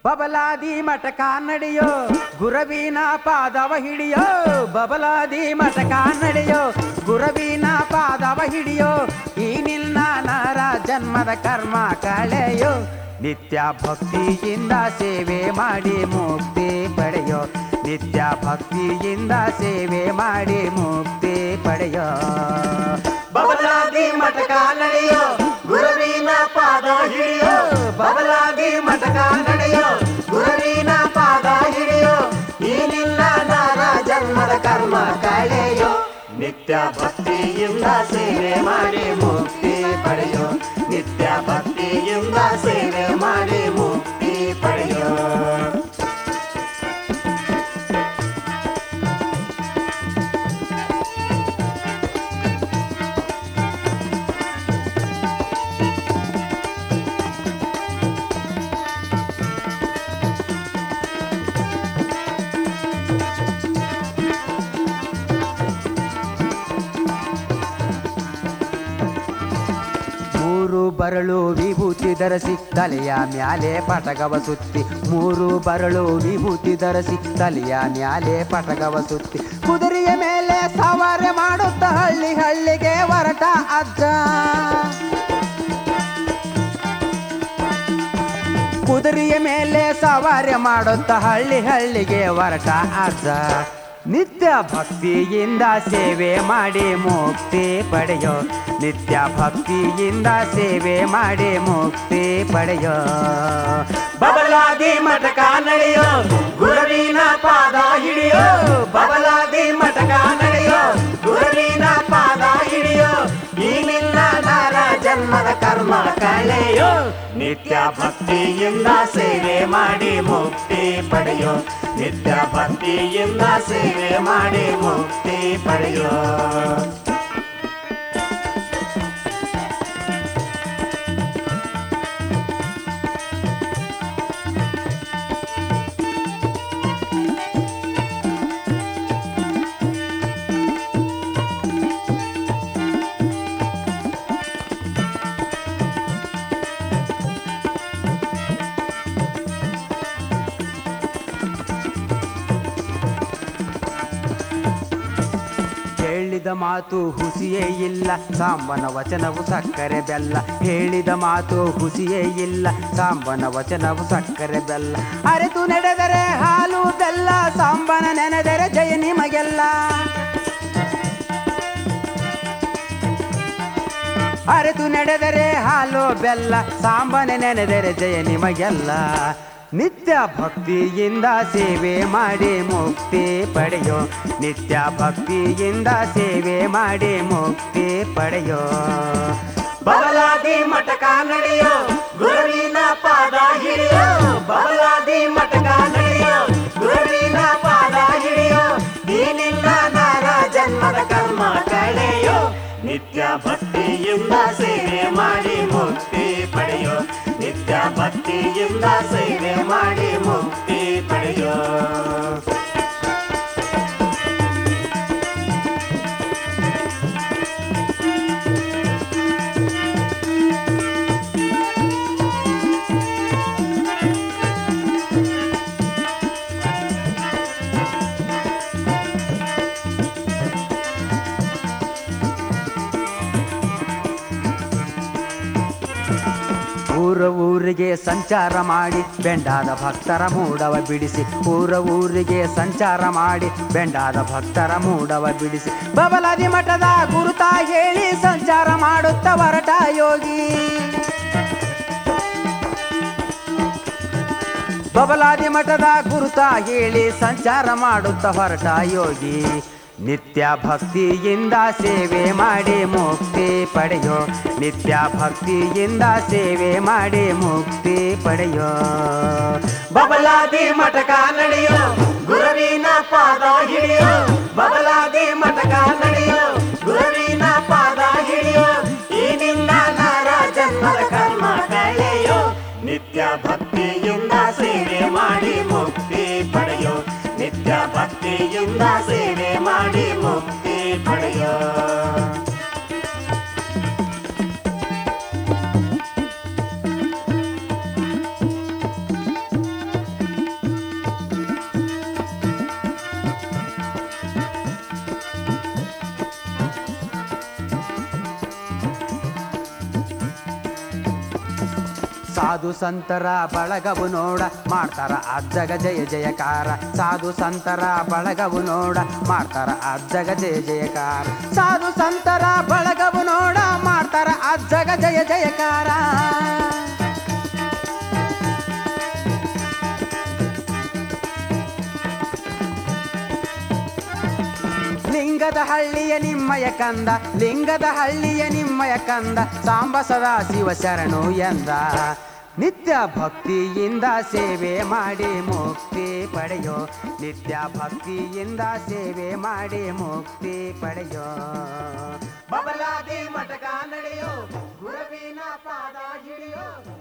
ಬಬಲಾದಿ ಮಠಕ ನಡೆಯೋ ಗುರವಿನ ಪಾದವ ಹಿಡಿಯೋ ಬಬಲಾದಿ ಮಠಕ ನಡೆಯೋ ಗುರವಿನ ಪಾದವ ಹಿಡಿಯೋ ಈ ನಿನ್ನ ನರ ಜನ್ಮದ ಕರ್ಮ ಕಳೆಯೋ ನಿತ್ಯ ಭಕ್ತಿಯಿಂದ ಸೇವೆ ಮಾಡಿ ಮುಕ್ತಿ ಪಡೆಯೋ ನಿತ್ಯ ಭಕ್ತಿಯಿಂದ ಸೇವೆ ಮಾಡಿ ಮುಕ್ತಿ ಪಡೆಯೋ ಬಬಲಾದಿ ಮಠಕ ನಡೆಯೋ ಗುರುವಿನ ಪಾದ ಹಿಡಿಯೋ ಬಬಲಾದಿ ಮಠಕ ನಡೆಯೋ ಗುರುವಿನ ಪಾದ ಹಿಡಿಯೋ ಈ ನಿನ್ನ ನಾರ ಜನ್ಮದ ಕರ್ಮ ಕಳೆಯೋ ನಿತ್ಯ ಭಕ್ತಿಯಿಂದ ಸೇವೆ ಮಾಡಿ ಮುಕ್ತಿ ಪಡೆಯೋ ನಿತ್ಯ ಭಕ್ತಿಯಿಂದ ಸೇವೆ ಮಾಡಿ ಮುಕ್ತಿ ಪಡೆಯೋ ಮೂರು ಬರಳು ವಿಭೂತಿ ಧರಿಸಿ ತಲೆಯ ಮ್ಯಾಲೆ ಪಟಗವ ಸುತ್ತಿ ಮೂರು ಬರಳು ವಿಭೂತಿ ಧರಿಸಿ ತಲೆಯ ಮ್ಯಾಲೆ ಪಟಗವ ಸುತ್ತಿ ಕುದುರೆಯ ಮೇಲೆ ಸವಾರಿ ಮಾಡುತ್ತ ಹಳ್ಳಿ ಹಳ್ಳಿಗೆ ಹೊರಟ ಅಜ್ಜ ಕುದುರೆಯ ಮೇಲೆ ಸವಾರಿ ಮಾಡುತ್ತ ಹಳ್ಳಿ ಹಳ್ಳಿಗೆ ಹೊರಟ ಅಜ್ಜ ನಿತ್ಯ ಭಕ್ತಿಯಿಂದ ಸೇವೆ ಮಾಡಿ ಮುಕ್ತಿ ಪಡೆಯೋ ನಿತ್ಯ ಭಕ್ತಿಯಿಂದ ಸೇವೆ ಮಾಡಿ ಮುಕ್ತಿ ಪಡೆಯೋ ಬಬಲಾದಿ ಮಠಕ ನಡೆಯೋ ಗುರುವಿನ ಪಾದ ಹಿಡಿಯೋ ಬಬಲಾದಿ ಮಠಕ ನಡೆಯೋ ಗುರುವಿನ ಪಾದ ಹಿಡಿಯೋ ಈ ನಿನ್ನ ನರ ಜನ್ಮದ ಕರ್ಮ ಕಳೆಯೋ ನಿತ್ಯ ಭಕ್ತಿಯಿಂದ ಸೇವೆ ಮಾಡಿ ಮುಕ್ತಿ ಪಡೆಯೋ ನಿತ್ಯ ಭಕ್ತಿಯಿಂದ ಸೇವೆ ಮಾಡಿ ಮುಕ್ತಿ ಪಡೆಯೋ ಹೇಳಿದ ಮಾತು ಹುಸಿಯೇ ಇಲ್ಲ ಸಾಂಬನ ವಚನವು ಸಕ್ಕರೆ ಬೆಲ್ಲ ಹೇಳಿದ ಮಾತು ಹುಸಿಯೇ ಇಲ್ಲ ಸಾಂಬನ ವಚನವು ಸಕ್ಕರೆ ಬೆಲ್ಲ ಅರೆತು ನಡೆದರೆ ಹಾಲು ಬೆಲ್ಲ ಸಾಂಬನ ನೆನೆದರೆ ಜಯ ನಿಮಗೆಲ್ಲ ಅರೆತು ನಡೆದರೆ ಹಾಲು ಬೆಲ್ಲ ಸಾಂಬನ ನೆನೆದರೆ ಜಯ ನಿಮಗೆಲ್ಲ ನಿತ್ಯ ಭಕ್ತಿಯಿಂದ ಸೇವೆ ಮಾಡಿ ಮುಕ್ತಿ ಪಡೆಯೋ ನಿತ್ಯ ಭಕ್ತಿಯಿಂದ ಸೇವೆ ಮಾಡಿ ಮುಕ್ತಿ ಪಡೆಯೋ ಬಬಲಾದಿ ಮಠಕ ನಡೆಯೋ ಗುರುವಿನ ಪಾದ ಹಿಡಿಯೋ ಬಬಲಾದಿ ಮಠಕ ನಡೆಯೋ ಗುರುವಿನ ಪಾದ ಹಿಡಿಯೋ ಈ ನಿನ್ನ ನರ ಜನ್ಮದ ಕರ್ಮ ಕಳೆಯೋ ನಿತ್ಯ ಭಕ್ತಿಯಿಂದ ಸೇವೆ ಮಾಡಿ ಮುಕ್ತಿ ಪಡೆಯೋ ನಿತ್ಯ ಭಕ್ತಿಯಿಂದ ಸೇವೆ ಮಾಡಿ ಮುಕ್ತಿ ಪಡೆಯೋ ಊರ ಊರಿಗೆ ಸಂಚಾರ ಮಾಡಿ ಬೆಂಡಾದ ಭಕ್ತರ ಮೂಡವ ಬಿಡಿಸಿ ಊರ ಊರಿಗೆ ಸಂಚಾರ ಮಾಡಿ ಬೆಂಡಾದ ಭಕ್ತರ ಮೂಡವ ಬಿಡಿಸಿ ಬಬಲಾದಿ ಮಠದ ಗುರುತ ಹೇಳಿ ಸಂಚಾರ ಮಾಡುತ್ತ ಹೊರಟ ಯೋಗಿ ಬಬಲಾದಿ ಮಠದ ಗುರುತ ಹೇಳಿ ಸಂಚಾರ ಮಾಡುತ್ತ ಹೊರಟ ಯೋಗಿ ನಿತ್ಯ ಭಕ್ತಿಯಿಂದ ಸೇವೆ ಮಾಡಿ ಮುಕ್ತಿ ಪಡೆಯೋ ನಿತ್ಯ ಭಕ್ತಿಯಿಂದ ಸೇವೆ ಮಾಡಿ ಮುಕ್ತಿ ಪಡೆಯೋ ಬಬಲಾದಿ ಮಠಕ ನಡೆಯೋ ಗುರುವಿನ ಪಾದ ಹಿಡಿಯೋ ಬಬಲಾದಿ ಮಠಕ ನಡೆಯೋ ಗುರುವಿನ ಪಾದ ಹಿಡಿಯೋ ಈ ನಿನ್ನ ನರ ಜನ್ಮದ ಕರ್ಮ ಕಳೆಯೋ ನಿತ್ಯ ಭಕ್ತಿಯಿಂದ ಸೇವೆ ಮಾಡಿ ಮುಕ್ತಿ ಪಡೆಯೋ ನಿತ್ಯ ಭಕ್ತಿಯಿಂದ ಸೇವೆ ಮಾಡಿ ಮುಕ್ತಿ ಪಡೆಯೋ ಸಾಧು ಸಂತರ ಬಳಗವು ನೋಡ ಮಾಡ್ತಾರ ಅಜ್ಜಗ ಜಯ ಜಯಕಾರ ಸಾಧು ಸಂತರ ಬಳಗವು ನೋಡ ಮಾಡ್ತಾರ ಅಜ್ಜಗ ಜಯ ಜಯಕಾರ ಸಾಧು ಸಂತರ ಬಳಗವು ನೋಡ ಮಾಡ್ತಾರ ಅಜ್ಜಗ ಜಯ ಜಯಕಾರ ಲಿಂಗದ ಹಳ್ಳಿಯ ನಿಮ್ಮಯ ಕಂದ ಲಿಂಗದ ಹಳ್ಳಿಯ ನಿಮ್ಮಯ ಕಂದ ಸಾಂಬ ಸದಾ ಶಿವ ಶರಣು ಎಂದ ನಿತ್ಯ ಭಕ್ತಿಯಿಂದ ಸೇವೆ ಮಾಡಿ ಮುಕ್ತಿ ಪಡೆಯೋ ನಿತ್ಯ ಭಕ್ತಿಯಿಂದ ಸೇವೆ ಮಾಡಿ ಮುಕ್ತಿ ಪಡೆಯೋ ಬಬಲಾದಿ ಮಟಕ ನಡೆಯೋ ಗುರುವಿನ ಪಾದ ಹಿಡಿಯೋ